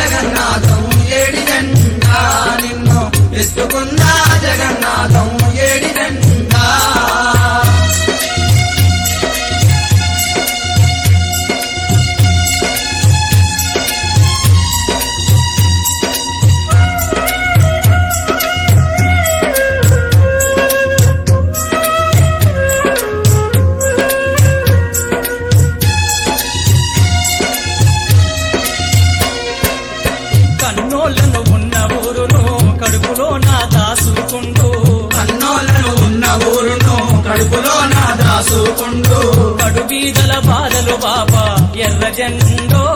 Jagannatham AD జెండా నిన్ను ఎత్తుకున్నా Jagannatham AD జెండా కన్నోళ్ళను ఉన్న ఊరును కడుపులో నా దాసుకుంటూ కన్నోళ్ళను ఉన్న ఊరును కడుపులో నా దాసుకుండు కడుబీదల బాధలు బాబా ఎర్ర జెండో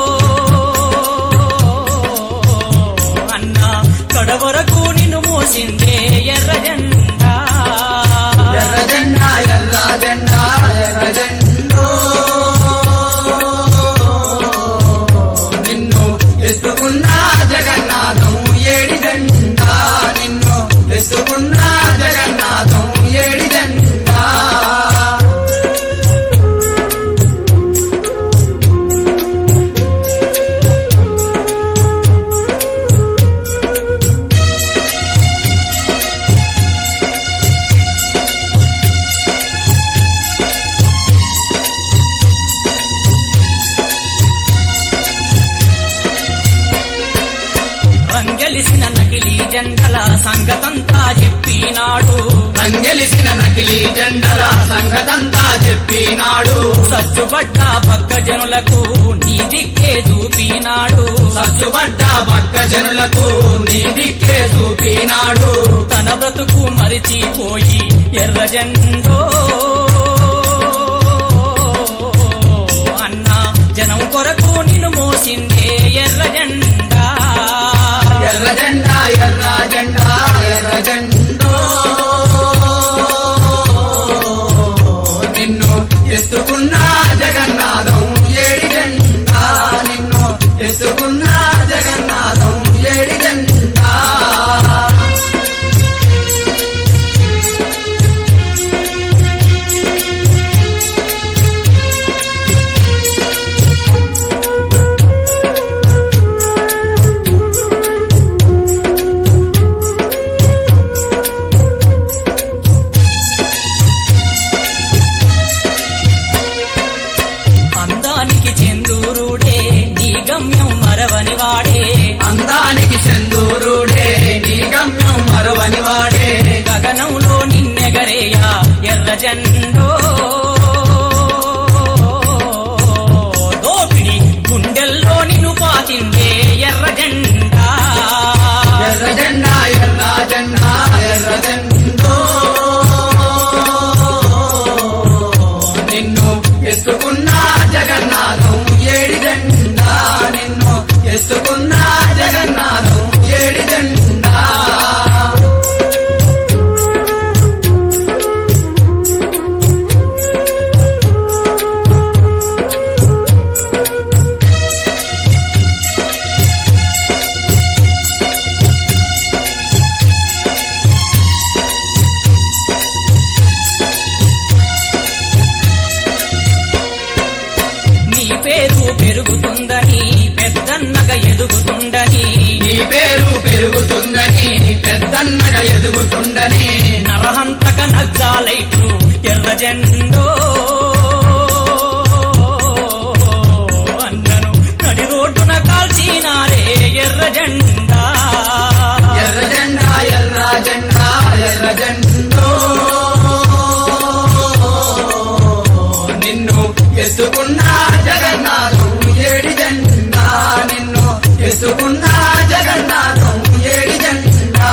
అన్నా కడవరకు నిన్ను మోసిందే ఎర్ర జెండా ఎర్ర జెండా ఎర్ర జెండా ఎర్ర జెండో నిన్ను ఎత్తుకున్నా జగన్నాథం ఏడి జెండా నిన్ను ఎత్తుకున్నా జగన్నాథం ఏడి జెండా రంగెలిసిన నకిలీ జెండల సంగతంతా చెప్పినాడు రంగెలిసిన నకిలీ జెండల సంగతంతా చెప్పినాడు సచ్చుబడ్డ పక్క జనులకు నీ దిక్కే చూపినాడు సచ్చుబడ్డ భక్త జనులకు నీ దిక్కే చూపినాడు తన బ్రతుకు మరిచిపోయి ఎర్ర జెండో అన్నా జనం కొరకు నిన్ను మోసిందే ఎర్ర జెండా ఎర్ర జెండా ఎర్ర జెండా ఎర్ర జెండో నిన్ను ఎత్తుకున్నా జగన్నాథం ఏడి జెండా నిన్ను ఎత్తుకున్నా జగన్నాథం ఏడి జెండా అందానికి చెందూరుడే నీ గమ్యం మరవని వాడే అందానికి చందూరుడే నీ గమ్యం మరువని వాడే గగనంలో నిన్నెగరేయా ఎర్ర జెండో దోపిడి గుండెల్లో నిన్ను పాతిందే ఎర్ర జెండా ఎర్ర జెండా ఎర్ర జెండా ఎర్ర జెండో నిన్ను ఎత్తుకున్నా జగన్నాథం ఏడి జెండా నిన్ను ఎత్తుకున్నా జగన్నాథం ఏడి జెండా నీ పేరు పెరుగుతుందని పెద్దన్నగా ఎదుగుతుందని నీ పేరు పెరుగుతుందని పెద్దన్నగా ఎదుగుతుందని నరహంతక నగ్గాలైట్లు ఎర్ర జెండో అన్నను నడి రోడ్డున కాల్చినారే ఎర్ర జెండా ఎర్ర జెండా ఎర్ర జెండా ఎర్ర జెండో నిన్ను ఎత్తుకున్నా జగన్నాథం ఏడి జెండా నిన్ను ఎత్తుకున్నా జగన్నాథం ఏడి జెండా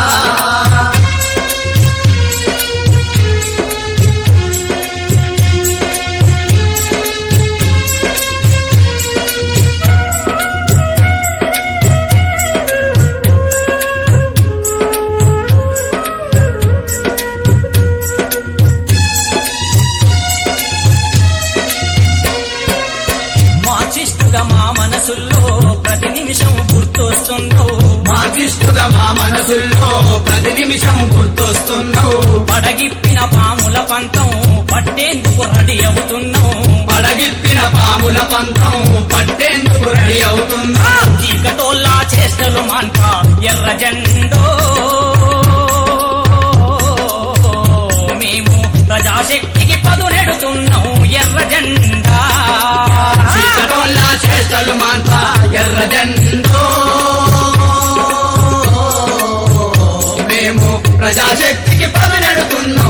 మార్చిస్తుగా మా మనసుల్లో ప్రతి నిమిషం గుర్తొస్తుందో మాకిష్టుగా మా మనసుల్లో ప్రతి నిమిషం గుర్తొస్తున్నావు పడగిప్పిన పాముల పంతం పట్టేందుకు రెడీ అవుతున్నాం పడగిప్పిన పాముల పంతం పట్టేందుకు రెడీ అవుతున్నా చీకటోల్లా జెండో మేము ప్రజాశక్తికి పదునెడుతున్నాం ఎర్ర జెండా చీకటోళ్ళ చేష్టలు మాంత ఎర్ర జెండో మేము ప్రజాశక్తికి పదనెడుతున్నాం